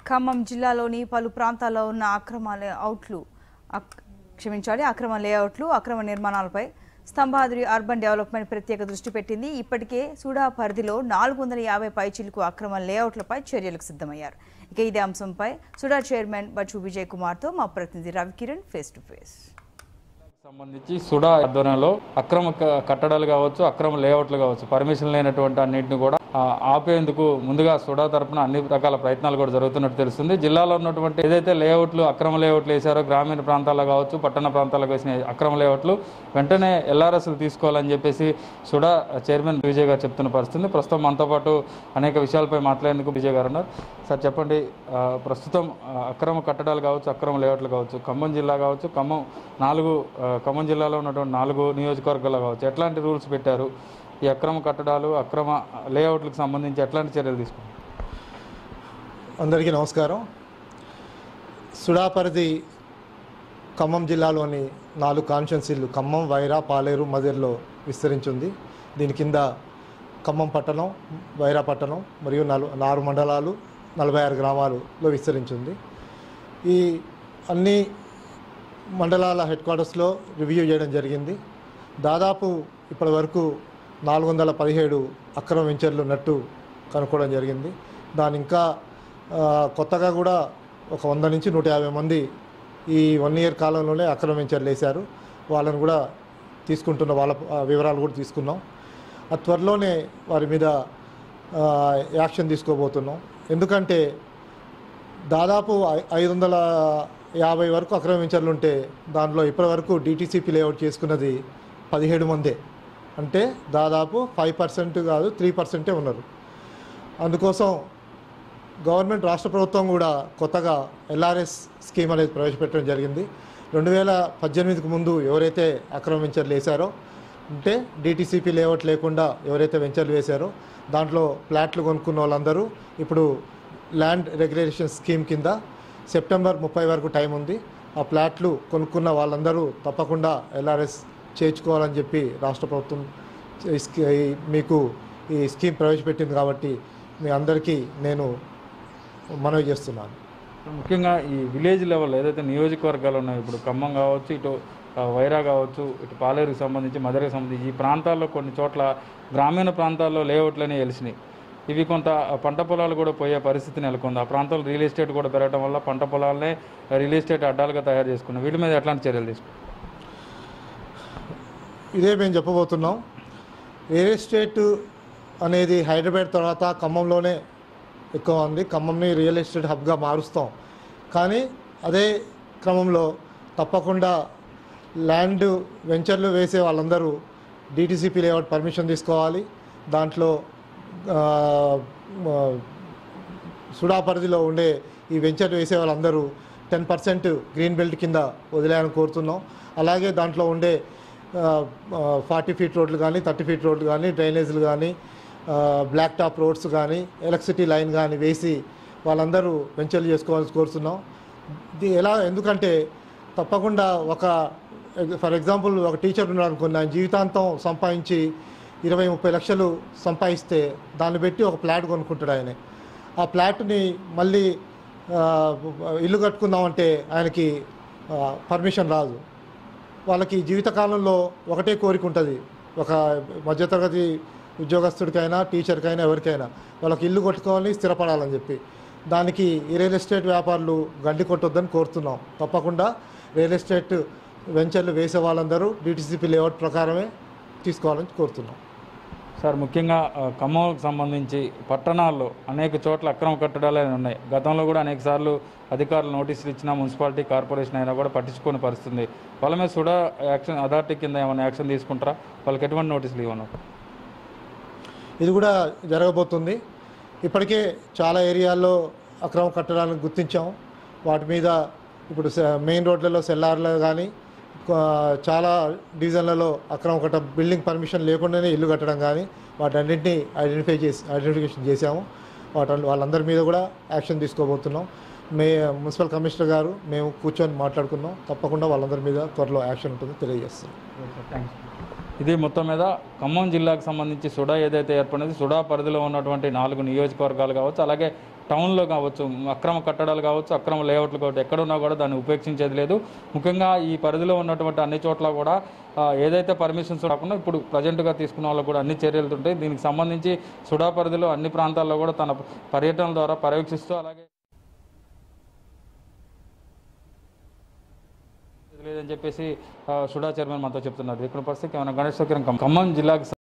ఖమ్మం జిల్లాలోని పలు ప్రాంతాల్లో ఉన్న అక్రమ లేఅవుట్లు అక్- క్షమించాలి అక్రమ లేఅవుట్లు అక్రమ నిర్మాణాలపై స్తంభాద్రి అర్బన్ డెవలప్మెంట్ ప్రత్యేక దృష్టి పెట్టింది ఇప్పటికే సూడా పరిధిలో నాలుగు వందల యాభై పైచిలకు అక్రమ లేఅవుట్లపై చర్యలకు సిద్ధమయ్యారు ఇక ఇదే అంశంపై సుడా చైర్మన్ బచ్చు విజయ్ కుమార్తో మా ప్రతినిధి రవికిరణ్ ఫేస్ టు ఫేస్ సంబంధించి సుడా ఆధ్వర్యంలో అక్రమ క- కట్టడాలు కావచ్చు అక్రమ లేఅవుట్లు కావచ్చు పర్మిషన్ లేనటువంటి అన్నింటిని కూడా ఆ, ఆపేందుకు ముందుగా సుడా తరపున అన్ని రకాల ప్రయత్నాలు కూడా జరుగుతున్నట్టు తెలుస్తుంది జిల్లాలో ఉన్నటువంటి ఏదైతే లేఅవుట్లు అక్రమ లేఅవుట్లు వేశారో గ్రామీణ ప్రాంతాల్లో కావచ్చు పట్టణ ప్రాంతాలకు వేసిన అక్రమ లేఅవుట్లు వెంటనే ఎల్ఆర్ఎస్లు తీసుకోవాలని చెప్పేసి సుడా చైర్మన్ విజయ్ గారు చెప్తున్న పరిస్థితి ప్రస్తుతం మనతో పాటు అనేక విషయాలపై మాట్లాడేందుకు విజయ్ గారు ఉన్నారు సార్ చెప్పండి ఆ, ప్రస్తుతం ఆ, అక్రమ కట్టడాలు కావచ్చు అక్రమ లేఅవుట్లు కావచ్చు ఖమ్మం జిల్లా కావచ్చు ఖమ్మం నాలుగు ఆ, ఖమ్మం జిల్లాలో ఉన్నటువంటి నాలుగు నియోజకవర్గాలు కావచ్చు ఎట్లాంటి రూల్స్ పెట్టారు ఈ అక్రమ కట్టడాలు అక్రమ లేఅవుట్లకు సంబంధించి ఎట్లాంటి చర్యలు తీసుకున్నారు అందరికీ నమస్కారం సుడా పరిధి ఖమ్మం జిల్లాలోని నాలుగు కాన్స్టిట్యున్సీలు ఖమ్మం వైరా పాలేరు మదిర్లో విస్తరించింది దీని కింద ఖమ్మం పట్టణం వైరా పట్టణం మరియు నలు నాలుగు మండలాలు నలభై ఆరు గ్రామాలలో విస్తరించింది ఈ అన్ని మండలాల హెడ్ క్వార్టర్స్లో రివ్యూ చేయడం జరిగింది దాదాపు ఇప్పటి వరకు నాలుగు వందల పదిహేడు అక్రమ వెంచర్లు ఉన్నట్టు కనుక్కోవడం జరిగింది దాని ఇంకా ఆ, కొత్తగా కూడా ఒక వంద నుంచి నూట యాభై మంది ఈ వన్ ఇయర్ కాలంలోనే అక్రమ వెంచర్లు వేశారు వాళ్ళని కూడా తీసుకుంటున్న వాళ్ళ ఆ, వివరాలు కూడా తీసుకున్నాం ఆ త్వరలోనే వారి మీద ఆ, యాక్షన్ తీసుకోబోతున్నాం ఎందుకంటే దాదాపు ఐ- ఐదు వందల యాభై వరకు అక్రమ వెంచర్లు ఉంటే దాంట్లో ఇప్పటి వరకు డిటీసీపీ లేఅవుట్ చేసుకున్నది పదిహేడు మందే అంటే దాదాపు ఫైవ్ పర్సెంట్ కాదు త్రీ పర్సెంటే ఉన్నారు అందుకోసం గవర్నమెంట్ రాష్ట్ర ప్రభుత్వం కూడా కొత్తగా ఎల్ఆర్ఎస్ స్కీమ్ అనేది ప్రవేశపెట్టడం జరిగింది రెండు వేల పద్దెనిమిదికి ముందు ఎవరైతే అక్రమ వెంచర్లు వేశారో అంటే డిటీసీపీ లేఅవుట్ లేకుండా ఎవరైతే వెంచర్లు వేశారో దాంట్లో ప్లాట్లు కొనుక్కున్న వాళ్ళందరూ ఇప్పుడు ల్యాండ్ రెగ్యులేషన్ స్కీమ్ కింద సెప్టెంబర్ ముప్పై వరకు టైం ఉంది ఆ ప్లాట్లు కొనుక్కున్న వాళ్ళందరూ తప్పకుండా ఎల్ఆర్ఎస్ చేర్చుకోవాలని చెప్పి రాష్ట్ర ప్రభుత్వం ఈ స్కీ- ఈ మీకు ఈ స్కీమ్ ప్రవేశపెట్టింది కాబట్టి మీ అందరికీ నేను మనవి చేస్తున్నాను ముఖ్యంగా ఈ విలేజ్ లెవెల్ ఏదైతే నియోజకవర్గాలు ఉన్నాయో ఇప్పుడు ఖమ్మం కావచ్చు ఇటు ఆ, వైరా కావచ్చు ఇటు పాలేరుకి సంబంధించి మదరికి సంబంధించి ఈ ప్రాంతాల్లో కొన్ని చోట్ల గ్రామీణ ప్రాంతాల్లో లేఅవుట్లనే వెలిసినాయి ఇవి కొంత పంట పొలాలు కూడా పోయే పరిస్థితి నెలకొంది ఆ ప్రాంతాల్లో రియల్ ఎస్టేట్ కూడా పెరగడం వల్ల పంట పొలాలనే రియల్ ఎస్టేట్ అడ్డాలుగా తయారు చేసుకున్నాం వీటి మీద ఎట్లాంటి చర్యలు తీసుకున్నాం ఇదే మేము చెప్పబోతున్నాం రియల్ ఎస్టేట్ అనేది హైదరాబాద్ తర్వాత ఖమ్మంలోనే ఎక్కువ ఉంది ఖమ్మంని రియల్ ఎస్టేట్ హబ్గా మారుస్తాం కానీ అదే క్రమంలో తప్పకుండా ల్యాండ్ వెంచర్లు వేసే వాళ్ళందరూ డిటీసీపీ లేఅవుట్ పర్మిషన్ తీసుకోవాలి దాంట్లో ఆ, ఆ, సుడా పరిధిలో ఉండే ఈ వెంచర్ వేసే వాళ్ళందరూ టెన్ పర్సెంట్ గ్రీన్ బెల్ట్ కింద వదిలేయాలని కోరుతున్నాం అలాగే దాంట్లో ఉండే ఫార్టీ ఫీట్ రోడ్లు కానీ థర్టీ ఫీట్ రోడ్లు కానీ డ్రైనేజీలు కానీ బ్లాక్ టాప్ రోడ్స్ కానీ ఎలక్ట్రిసిటీ లైన్ కానీ వేసి వాళ్ళందరూ వెంచర్లు చేసుకోవాలని కోరుతున్నాం ఇది ఎలా ఎందుకంటే తప్పకుండా ఒక ఫర్ ఎగ్జాంపుల్ ఒక టీచర్ ఉన్నాడు అనుకోండి ఆయన జీవితాంతం సంపాదించి ఇరవై ముప్పై లక్షలు సంపాదిస్తే దాన్ని పెట్టి ఒక ప్లాట్ కొనుక్కుంటాడు ఆయన ఆ ప్లాట్ని మళ్ళీ ఆ, ఇల్లు కట్టుకుందామంటే ఆయనకి పర్మిషన్ రాదు వాళ్ళకి జీవితకాలంలో ఒకటే కోరిక ఉంటుంది ఒక మధ్యతరగతి ఉద్యోగస్తుడికైనా టీచర్కైనా ఎవరికైనా వాళ్ళకి ఇల్లు కొట్టుకోవాలి స్థిరపడాలని చెప్పి దానికి ఈ రియల్ ఎస్టేట్ వ్యాపారులు గండి కొట్టొద్దని కోరుతున్నాం తప్పకుండా రియల్ ఎస్టేట్ వెంచర్లు వేసే వాళ్ళందరూ డిటిసిపి లేఅవుట్ ప్రకారమే తీసుకోవాలని కోరుతున్నాం సార్ ముఖ్యంగా ఆ, ఖమ్మంకు సంబంధించి పట్టణాల్లో అనేక చోట్ల అక్రమ కట్టడాలు అనేవి ఉన్నాయి గతంలో కూడా అనేక సార్లు అధికారులు నోటీసులు ఇచ్చినా మున్సిపాలిటీ కార్పొరేషన్ అయినా కూడా పట్టించుకోని పరిస్థితి ఉంది వాళ్ళ మీద సుడా యాక్షన్ అథారిటీ కింద ఏమైనా యాక్షన్ తీసుకుంటారా వాళ్ళకి ఎటువంటి నోటీసులు ఇవ్వను ఇది కూడా జరగబోతుంది ఇప్పటికే చాలా ఏరియాల్లో అక్రమ కట్టడాలను గుర్తించాం వాటి మీద ఇప్పుడు స- మెయిన్ రోడ్లలో సెల్లార్లో కానీ చాలా డివిజన్లలో అక్రమ కట్ట బిల్డింగ్ పర్మిషన్ లేకుండానే ఇల్లు కట్టడం కానీ వాటన్నింటినీ ఐడెంటిఫై చేసి ఐడెంటిఫికేషన్ చేశాము వాటి వాళ్ళందరి మీద కూడా యాక్షన్ తీసుకోబోతున్నాం మే మున్సిపల్ కమిషనర్ గారు మేము కూర్చొని మాట్లాడుకున్నాం తప్పకుండా వాళ్ళందరి మీద త్వరలో యాక్షన్ ఉంటుందో తెలియజేస్తున్నాం థ్యాంక్స్ ఇది మొత్తం మీద ఖమ్మం జిల్లాకు సంబంధించి సుడా ఏదైతే ఏర్పడింది సుడా పరిధిలో ఉన్నటువంటి నాలుగు నియోజకవర్గాలు కావచ్చు అలాగే టౌన్లో కావచ్చు అక్రమ కట్టడాలు కావచ్చు అక్రమ లేఅవుట్లు కావచ్చు ఎక్కడున్నా కూడా దాన్ని ఉపేక్షించేది లేదు ముఖ్యంగా ఈ పరిధిలో ఉన్నటువంటి అన్ని చోట్ల కూడా ఆ, ఏదైతే పర్మిషన్స్ కాకుండా ఇప్పుడు ప్రజెంట్గా తీసుకున్న వాళ్ళకు కూడా అన్ని చర్యలు ఉంటాయి దీనికి సంబంధించి సుడా పరిధిలో అన్ని ప్రాంతాల్లో కూడా తన పర్యటన ద్వారా పర్యవేక్షిస్తూ అలాగే లేదని చెప్పేసి ఆ, సుడా చైర్మన్ మనతో చెప్తున్నారు ఇక్కడ పరిస్థితి ఏమైనా గణేష్ సౌకర్యం ఖమ్మం జిల్లాకు